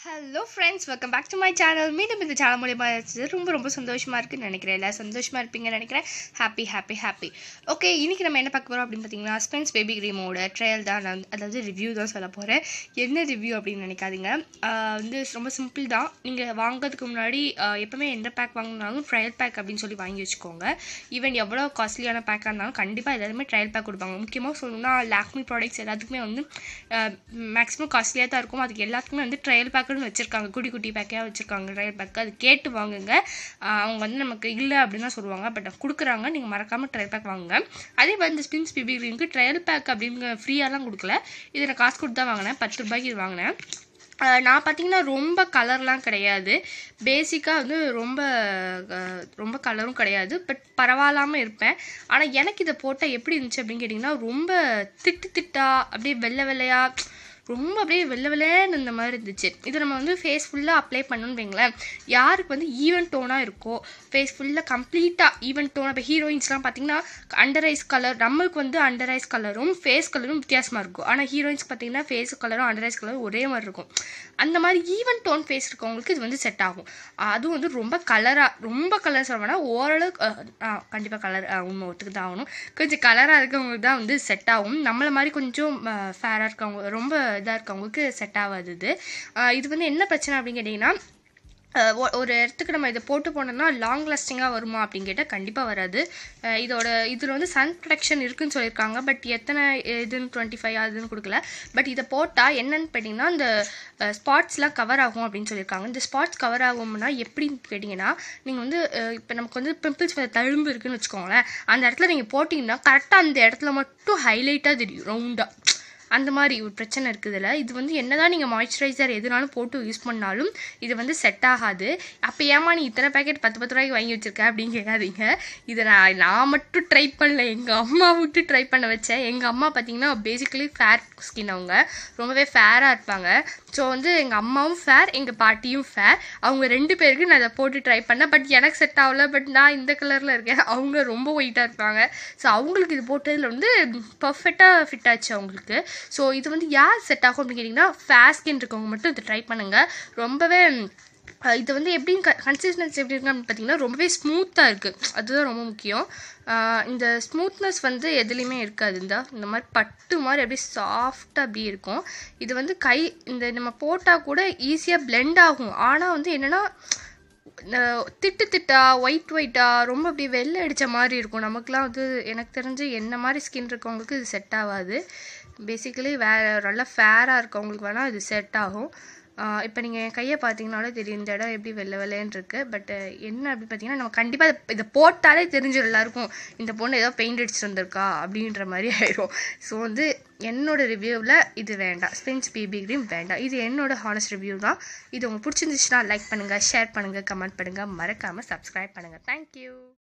hello friends welcome back to my channel மீண்டும் இந்த channel மூலியமா இருந்துச்சு ரொம்ப ரொம்ப சந்தோஷமாக இருக்குன்னு நினைக்கிறேன் எல்லாம் சந்தோஷமாக இருப்பீங்கன்னு நினைக்கிறேன் ஹாப்பி ஹாப்பி ஹாப்பி ஓகே இன்றைக்கி நம்ம என்ன பார்க்க போகிறோம் அப்படின்னு பார்த்தீங்கன்னா ஸ்பென்ஸ் பேபி க்ரீமோட ட்ரையல் தான் நான் அதாவது ரிவ்யூ தான் சொல்ல போகிறேன் என்ன ரிவ்யூ அப்படின்னு நினைக்காதீங்க ஆஹ் வந்து ரொம்ப சிம்பிள் தான் நீங்கள் வாங்குறதுக்கு முன்னாடி ஆஹ் எப்பவுமே எந்த பேக் வாங்கினாலும் ட்ரையல் பேக் அப்படின்னு சொல்லி வாங்கி வச்சுக்கோங்க ஈவன் எவ்வளோ காஸ்ட்லியான பேக்காக இருந்தாலும் கண்டிப்பாக எல்லாருமே ட்ரையல் பேக் கொடுப்பாங்க முக்கியமாக சொல்லணும்னா லாக்மி ப்ராடக்ட்ஸ் எல்லாத்துக்குமே வந்து மேக்ஸிமம் காஸ்ட்லியாக தான் இருக்கும் அதுக்கு எல்லாத்துக்குமே வந்து ட்ரையல் பேக்குன்னு வச்சுருக்காங்க குட்டி குட்டி பேக்கையாக வச்சுருக்காங்க ட்ரையல் பேக்கு அது கேட்டு வாங்குங்க ஆஹ் அவங்க வந்து நமக்கு இல்லை அப்படின்னு தான் சொல்லுவாங்க பட் கொடுக்குறாங்க நீங்கள் மறக்காமல் ட்ரையல் பேக் வாங்குங்க அதே மாதிரி இந்த ஸ்பின்ஸ் பிபி க்ரீனுக்கு ட்ரையல் பேக் அப்படின்னு ஃப்ரீயாலாம் கொடுக்கல இதை நான் காசு கொடுத்து தான் வாங்கினேன் பத்து ரூபாய்க்கு இது வாங்கினேன் ஆஹ் நான் பார்த்தீங்கன்னா ரொம்ப கலர்லாம் கிடையாது பேசிக்காக வந்து ரொம்ப ஆஹ் ரொம்ப கலரும் கிடையாது பட் பரவாயில்லாமல் இருப்பேன் ஆனால் எனக்கு இதை போட்டால் எப்படி இருந்துச்சு அப்படின்னு கேட்டிங்கன்னா ரொம்ப திட்டு திட்டா அப்படியே வெள்ளை வெள்ளையா ரொம்ப அப்படியே வெள்ளை வெள்ளைன்னு இந்த மாதிரி இருந்துச்சு இதை நம்ம வந்து ஃபேஸ் ஃபுல்லாக அப்ளை பண்ணணும்னு வைங்களேன் யாருக்கு வந்து ஈவன் டோனாக இருக்கோ ஃபேஸ் ஃபுல்லாக கம்ப்ளீட்டாக ஈவன் டோன் இப்போ ஹீரோயின்ஸ்லாம் பார்த்தீங்கன்னா அண்டர் ஐஸ் கலர் நம்மளுக்கு வந்து அண்டர் ஐஸ் கலரும் ஃபேஸ் கலரும் வித்தியாசமாக இருக்கும் ஆனால் ஹீரோயின்ஸ்க்கு பார்த்தீங்கன்னா ஃபேஸ் கலரும் அண்டர் ஐஸ் கலரும் ஒரே மாதிரி இருக்கும் அந்த மாதிரி ஈவன் டோன் ஃபேஸ் இருக்கவங்களுக்கு இது வந்து செட் ஆகும் அதுவும் வந்து ரொம்ப கலராக ரொம்ப கலர் சொல்ல வேணாம் ஓரளவுக்கு கண்டிப்பாக கலர் உண்மை ஒத்துக்கு தான் ஆகணும் கொஞ்சம் கலராக இருக்கவங்களுக்கு தான் வந்து செட் ஆகும் நம்மளை மாதிரி கொஞ்சம் ஃபேராக இருக்கவங்க ரொம்ப இதாக இருக்கவங்களுக்கு செட் ஆகாது இது ஆஹ் இது வந்து என்ன பிரச்சனை அப்படின்னு கேட்டிங்கன்னா அஹ் ஒ- ஒரு இடத்துக்கு நம்ம இதை போட்டு போனோம்னா லாங் லாஸ்டிங்காக வருமா அப்படின்னு கேட்டால் கண்டிப்பாக வராது அஹ் இதோட இதில் வந்து சன் ப்ரொடெக்ஷன் இருக்குன்னு சொல்லியிருக்காங்க பட் எத்தனை இதுன்னு டுவெண்ட்டி ஃபைவ் அதுன்னு கொடுக்கல பட் இதை போட்டால் என்னன்னு கேட்டிங்கன்னா இந்த ஸ்பாட்ஸ்லாம் கவர் ஆகும் அப்படின்னு சொல்லியிருக்காங்க இந்த ஸ்பாட்ஸ் கவர் ஆகும்னா எப்படின்னு கேட்டிங்கன்னா நீங்கள் வந்து இப்போ நமக்கு வந்து பிம்பிள்ஸ் தழும்பு இருக்குன்னு வச்சுக்கோங்களேன் அந்த இடத்துல நீங்கள் போட்டிங்கன்னா கரெக்டாக அந்த இடத்துல மட்டும் ஹைலைட்டாக தெரியும் ரவுண்டாக அந்த மாதிரி ஒரு பிரச்சனை இருக்குது இதில் இது வந்து என்னதான் நீங்கள் மாய்ஸ்சரைசர் எதுனாலும் போட்டு யூஸ் பண்ணாலும் இது வந்து செட் ஆகாது அப்போ ஏமா நீ இத்தனை பேக்கெட் பத்து பத்து ரூபாய்க்கு வாங்கி வச்சிருக்க அப்படின்னு கேட்காதீங்க இதை நான் நான் மட்டும் ட்ரை பண்ணல எங்கள் அம்மா விட்டு ட்ரை பண்ண வச்சேன் எங்கள் அம்மா பார்த்தீங்கன்னா பேசிக்கலி ஃபேர் ஸ்கின் அவங்க ரொம்பவே ஃபேராக இருப்பாங்க ஸோ வந்து எங்கள் அம்மாவும் ஃபேர் எங்கள் பாட்டியும் ஃபேர் அவங்க ரெண்டு பேருக்கு நான் இதை போட்டு ட்ரை பண்ணேன் பட் எனக்கு செட் ஆகல பட் நான் இந்த கலரில் இருக்கேன் அவங்க ரொம்ப ஒயிட்டாக இருப்பாங்க ஸோ அவங்களுக்கு இது போட்டதில் வந்து பர்ஃபெக்டாக ஃபிட் ஆச்சு அவங்களுக்கு ஸோ இது வந்து யார் செட் ஆகும் அப்படின்னு கேட்டிங்கன்னா ஃபேர் ஸ்கின் இருக்கவங்க மட்டும் இதை ட்ரை பண்ணுங்கள் ரொம்பவே அஹ் இது வந்து எப்படி கன்சிஸ்டன்சி எப்படி இருக்கு அப்படின்னு பார்த்தீங்கன்னா ரொம்பவே ஸ்மூத்தாக இருக்குது அதுதான் ரொம்ப முக்கியம் அஹ் இந்த ஸ்மூத்னஸ் வந்து எதுலேயுமே இருக்காது இந்த இந்த மாதிரி பட்டு மாதிரி அப்படியே சாஃப்டாக அப்படியே இருக்கும் இது வந்து கை இந்த நம்ம போட்டால் கூட ஈஸியாக blend ஆகும் ஆனால் வந்து என்னென்னா திட்டு திட்டா ஒயிட் ஒயிட்டா ரொம்ப அப்படியே வெள்ளை அடித்த மாதிரி இருக்கும் நமக்குலாம் வந்து எனக்கு தெரிஞ்சு என்ன மாதிரி ஸ்கின் இருக்கவங்களுக்கு இது செட் ஆகாது பேசிக்கலி வே நல்லா ஃபேராக இருக்கவங்களுக்கு வேணால் இது செட் ஆகும் இப்போ நீங்கள் என் கையை பார்த்தீங்கனாலே தெரியும் இந்த இடம் எப்படி வெள்ளை வெள்ளைன்னு இருக்கு பட் என்ன அப்படி பார்த்தீங்கன்னா நம்ம கண்டிப்பாக இதை போட்டாலே தெரிஞ்சிடும் எல்லாருக்கும் இந்த பொண்ணு ஏதோ பெயிண்ட் அடிச்சுட்டு வந்திருக்கா அப்படின்ற மாதிரி ஆயிடும் ஸோ வந்து என்னோட ரிவ்யூவில் இது வேண்டாம் ஸ்பின்ஸ் பிபி க்ரீம் வேண்டாம் இது என்னோட ஹானஸ்ட் ரிவ்யூ தான் இது உங்களுக்கு பிடிச்சிருந்துச்சுன்னா லைக் பண்ணுங்கள் ஷேர் பண்ணுங்கள் கமெண்ட் பண்ணுங்கள் மறக்காமல் சப்ஸ்கிரைப் பண்ணுங்கள் தேங்க்யூ